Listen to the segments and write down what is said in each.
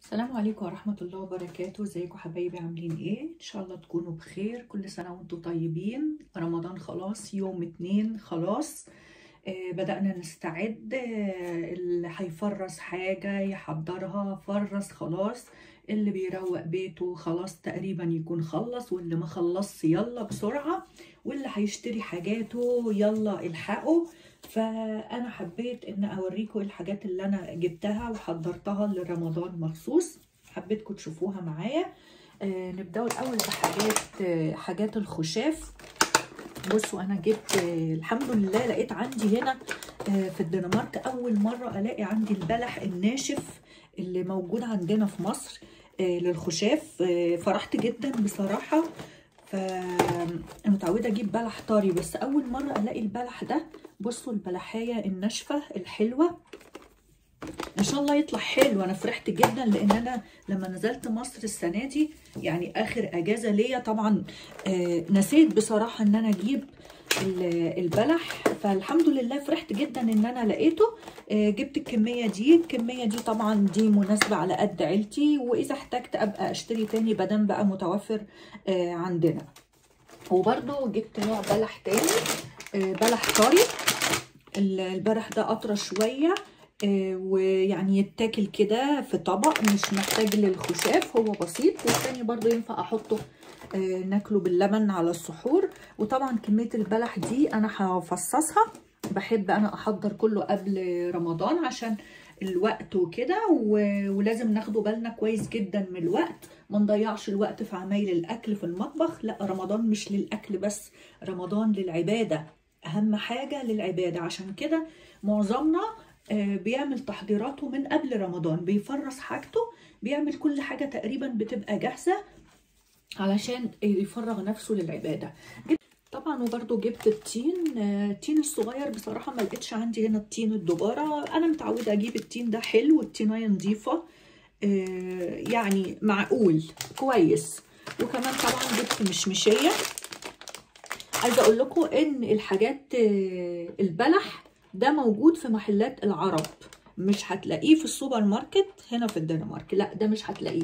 السلام عليكم ورحمة الله وبركاته ازيكم حبايبي عاملين ايه ان شاء الله تكونوا بخير كل سنة وانتم طيبين رمضان خلاص يوم اتنين خلاص آه بدأنا نستعد آه اللي هيفرز حاجة يحضرها فرز خلاص اللي بيروق بيته خلاص تقريبا يكون خلص واللي ما خلصش يلا بسرعة واللي هيشتري حاجاته يلا الحقوا فانا حبيت ان اوريكم الحاجات اللي انا جبتها وحضرتها لرمضان مخصوص حبيتكم تشوفوها معايا آه نبداوا الاول بحاجات آه حاجات الخشاف بصوا انا جبت آه الحمد لله لقيت عندي هنا آه في الدنمارك اول مره الاقي عندي البلح الناشف اللي موجود عندنا في مصر آه للخشاف آه فرحت جدا بصراحه فمتعودة اجيب بلح طري بس اول مرة الاقي البلح ده بصوا البلحاية الناشفة الحلوة ان شاء الله يطلع حلو انا فرحت جدا لان انا لما نزلت مصر السنة دي يعني اخر اجازة ليا طبعا آه نسيت بصراحة ان انا اجيب البلح فالحمد لله فرحت جدا ان انا لقيته آه جبت الكميه دي الكميه دي طبعا دي مناسبه على قد عيلتي واذا احتجت ابقى اشتري تاني بدل بقى متوفر آه عندنا وبرده جبت نوع بلح تاني آه بلح طري البلح ده اطرى شويه ويعني يتاكل كده في طبق مش محتاج للخشاف هو بسيط والتاني برضو ينفع احطه ناكله باللبن على السحور وطبعا كميه البلح دي انا هفصصها بحب انا احضر كله قبل رمضان عشان الوقت وكده ولازم ناخده بالنا كويس جدا من الوقت ما نضيعش الوقت في عمايل الاكل في المطبخ لا رمضان مش للاكل بس رمضان للعباده اهم حاجه للعباده عشان كده معظمنا بيعمل تحضيراته من قبل رمضان بيفرز حاجته بيعمل كل حاجه تقريبا بتبقى جاهزه علشان يفرغ نفسه للعباده طبعا وبرده جبت التين التين الصغير بصراحه ما لقيتش عندي هنا التين الدباره انا متعوده اجيب التين ده حلو التينايه نظيفه يعني معقول كويس وكمان طبعا جبت مشمشيه عايزه اقول لكم ان الحاجات البلح ده موجود في محلات العرب مش هتلاقيه في السوبر ماركت هنا في الدنمارك لا ده مش هتلاقيه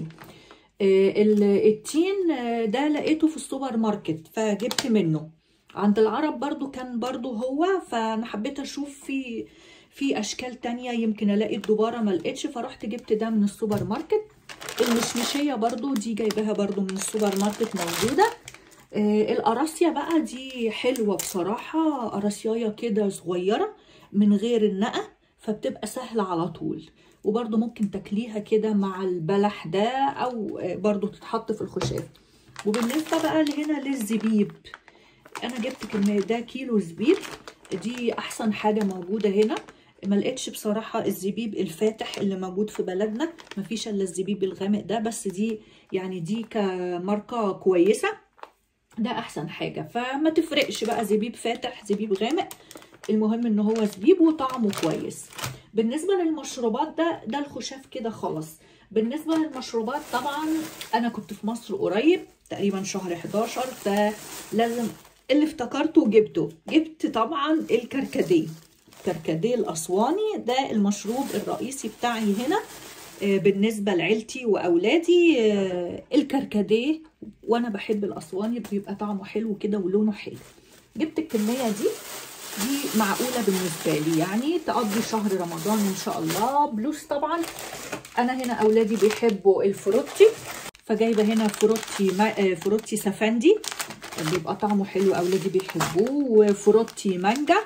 التين ده لقيته في السوبر ماركت فجبت منه عند العرب برضو كان برضو هو فانا حبيت اشوف في في اشكال تانية يمكن الاقي الدبارة ما لقيتش فرحت جبت ده من السوبر ماركت المشمشية برضو دي جايباها برضو من السوبر ماركت موجودة آه القراصية بقى دي حلوة بصراحة قراصياية كده صغيرة من غير النقة فبتبقى سهلة على طول وبرده ممكن تاكليها كده مع البلح ده او برده تتحط في الخشاف وبالنسبة بقى هنا للزبيب انا جبت كمية ده كيلو زبيب دي احسن حاجة موجودة هنا ما لقيتش بصراحة الزبيب الفاتح اللي موجود في بلدنا مفيش الا الزبيب الغامق ده بس دي يعني دي كماركة كويسة ده احسن حاجة فما تفرقش بقى زبيب فاتح زبيب غامق المهم ان هو زبيب وطعمه كويس بالنسبه للمشروبات ده ده الخشاف كده خلص بالنسبه للمشروبات طبعا انا كنت في مصر قريب تقريبا شهر 11 فلازم اللي افتكرته جبته جبت طبعا الكركديه الكركديه الاسواني ده المشروب الرئيسي بتاعي هنا بالنسبه لعيلتي واولادي الكركديه وانا بحب الاسواني بيبقى طعمه حلو كده ولونه حلو جبت الكميه دي دي معقولة بالنسبة لي يعني تقضي شهر رمضان إن شاء الله بلوس طبعا أنا هنا أولادي بيحبوا الفروتي فجايبة هنا فروتي ما فروتي سفندي بيبقى طعمه حلو أولادي بيحبوه وفروتي مانجا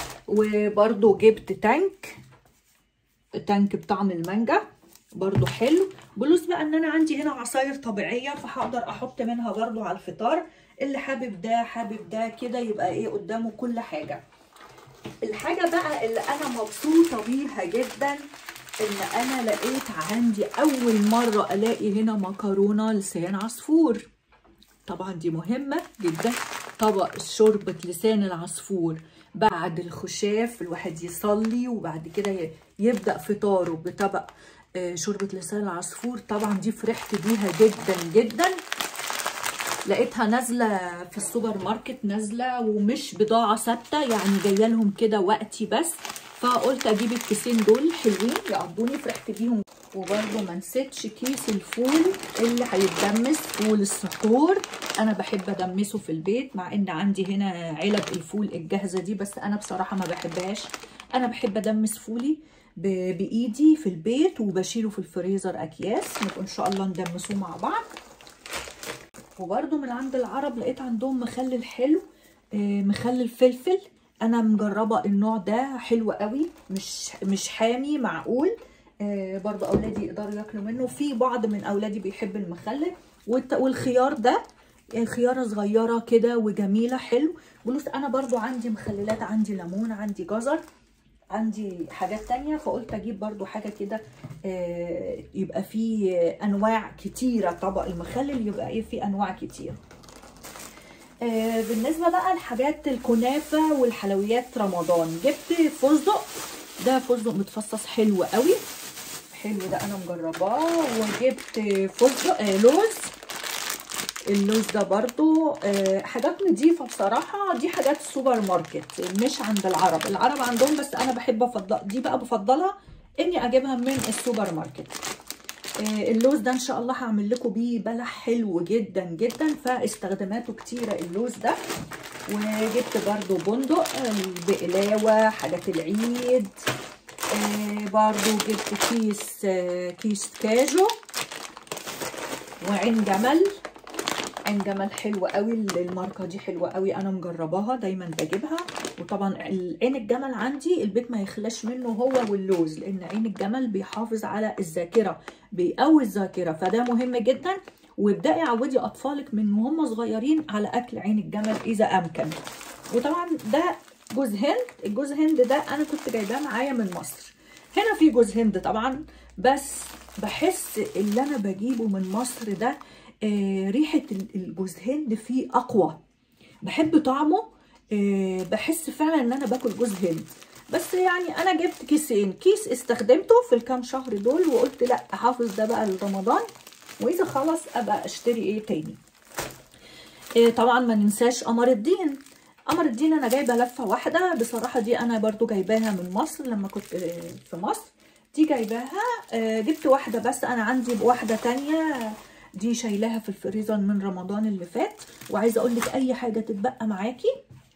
وبرضو جبت تانك تانك بطعم المانجا برضو حلو بلوس بقى ان انا عندي هنا عصاير طبيعيه فهقدر احط منها برضو على الفطار اللي حابب ده حابب ده كده يبقى ايه قدامه كل حاجه الحاجة بقى اللي أنا مبسوطة بيها جدا إن أنا لقيت عندي أول مرة ألاقي هنا مكرونة لسان عصفور طبعا دي مهمة جدا طبق شوربة لسان العصفور بعد الخشاف الواحد يصلي وبعد كده يبدأ فطاره بطبق شوربة لسان العصفور طبعا دي فرحت بيها جدا جدا لقيتها نازله في السوبر ماركت نازله ومش بضاعه ثابته يعني جايه لهم كده وقتي بس فقلت اجيب الكيسين دول حلوين يقضوني فرحت بيهم وبرده ما نسيتش كيس الفول اللي هيتدمس فول السحور انا بحب ادمسه في البيت مع ان عندي هنا علب الفول الجاهزه دي بس انا بصراحه ما بحبهاش انا بحب ادمس فولي بايدي في البيت وبشيله في الفريزر اكياس نبقى ان شاء الله ندمسوه مع بعض وبرده من عند العرب لقيت عندهم مخلل حلو مخلل فلفل انا مجربه النوع ده حلو قوي مش مش حامي معقول آه برضو اولادي يقدروا ياكلوا منه في بعض من اولادي بيحب المخلل والخيار ده خياره صغيره كده وجميله حلو بلوس انا برضو عندي مخللات عندي ليمون عندي جزر عندي حاجات تانية فقلت اجيب برضو حاجه كده آه يبقى فيه انواع كتيره طبق المخلل يبقى ايه فيه انواع كتير آه بالنسبه بقى لحاجات الكنافه والحلويات رمضان جبت فستق ده فستق متفصص حلو قوي حلو ده انا مجرباه وجبت فستق آه لوز اللوز ده برضو آه حاجات نضيفه بصراحه دي حاجات السوبر ماركت مش عند العرب العرب عندهم بس انا بحب افضل دي بقى بفضلها اني اجيبها من السوبر ماركت آه اللوز ده ان شاء الله هعمل لكم بيه بلح حلو جدا جدا فاستخداماته كتيره اللوز ده وجبت برضو بندق البقلاوه حاجات العيد آه برضو جبت كيس آه كيس كاجو وعين جمل عين جمل حلوه قوي الماركه دي حلوه قوي انا مجرباها دايما بجيبها وطبعا عين الجمل عندي البيت ما يخلاش منه هو واللوز لان عين الجمل بيحافظ على الذاكره بيقوي الذاكره فده مهم جدا وابدأي عودي اطفالك من وهم صغيرين على اكل عين الجمل اذا امكن وطبعا ده جوز هند الجوز هند ده انا كنت جايباه معايا من مصر هنا في جوز هند طبعا بس بحس اللي انا بجيبه من مصر ده آه ريحه الجوز هند فيه اقوى بحب طعمه آه بحس فعلا ان انا باكل جوز هند بس يعني انا جبت كيسين كيس استخدمته في الكام شهر دول وقلت لا احافظ ده بقى لرمضان واذا خلص ابقى اشتري ايه تاني آه طبعا ما ننساش قمر الدين قمر الدين انا جايبه لفه واحده بصراحه دي انا برضو جايباها من مصر لما كنت في مصر دي جايباها جبت واحده بس انا عندي واحده تانية دي شايلاها في الفريزر من رمضان اللي فات وعايزه اقول لك اي حاجه تتبقى معاكي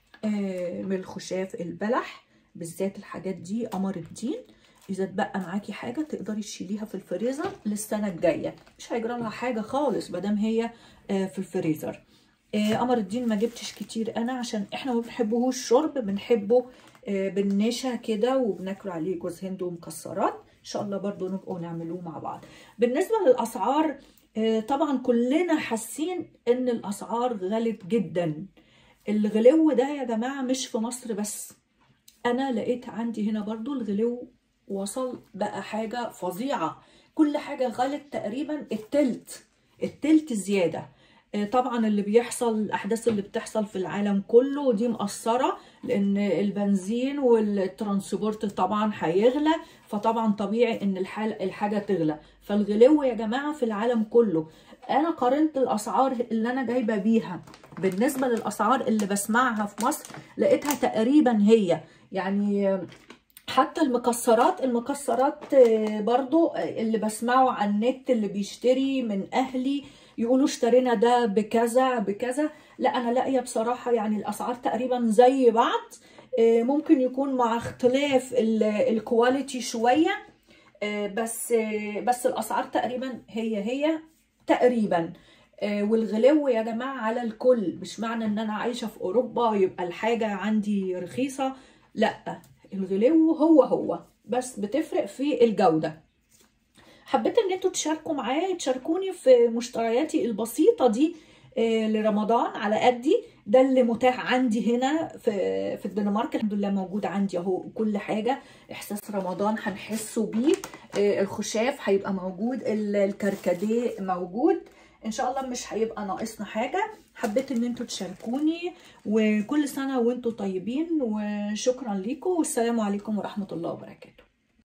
من الخشاف البلح بالذات الحاجات دي قمر الدين اذا اتبقى معاكي حاجه تقدري تشيليها في الفريزر للسنه الجايه مش هيجرى لها حاجه خالص مادام هي في الفريزر قمر الدين ما جبتش كتير انا عشان احنا ما بنحبهوش شرب بنحبه بالنشا كده وبناكل عليه جوز هند ومكسرات ان شاء الله برضو نبقوا نعملوه مع بعض بالنسبه للاسعار طبعا كلنا حاسين ان الاسعار غلت جدا الغلو ده يا جماعه مش في مصر بس انا لقيت عندي هنا برضو الغلو وصل بقى حاجه فظيعه كل حاجه غلت تقريبا التلت التلت زياده طبعا اللي بيحصل الاحداث اللي بتحصل في العالم كله دي مأثره لان البنزين والترانسبورت طبعا هيغلى فطبعا طبيعي ان الحال الحاجه تغلى فالغلو يا جماعه في العالم كله انا قارنت الاسعار اللي انا جايبه بيها بالنسبه للاسعار اللي بسمعها في مصر لقيتها تقريبا هي يعني حتى المكسرات المكسرات برضو اللي بسمعه على النت اللي بيشتري من اهلي يقولوا اشترينا ده بكذا بكذا لا انا لاقيه بصراحه يعني الاسعار تقريبا زي بعض ممكن يكون مع اختلاف الكواليتي شويه بس بس الاسعار تقريبا هي هي تقريبا والغلو يا جماعه على الكل مش معنى ان انا عايشه في اوروبا يبقى الحاجه عندي رخيصه لا الغلو هو هو بس بتفرق في الجوده حبيت ان انتوا تشاركوا معايا تشاركوني في مشترياتي البسيطه دي لرمضان على قدي ده اللي متاح عندي هنا في في الدنمارك الحمد لله موجود عندي اهو كل حاجه احساس رمضان هنحسه بيه الخشاف هيبقى موجود الكركديه موجود ان شاء الله مش هيبقى ناقصنا حاجه حبيت ان انتوا تشاركوني وكل سنه وانتوا طيبين وشكرا لكم والسلام عليكم ورحمه الله وبركاته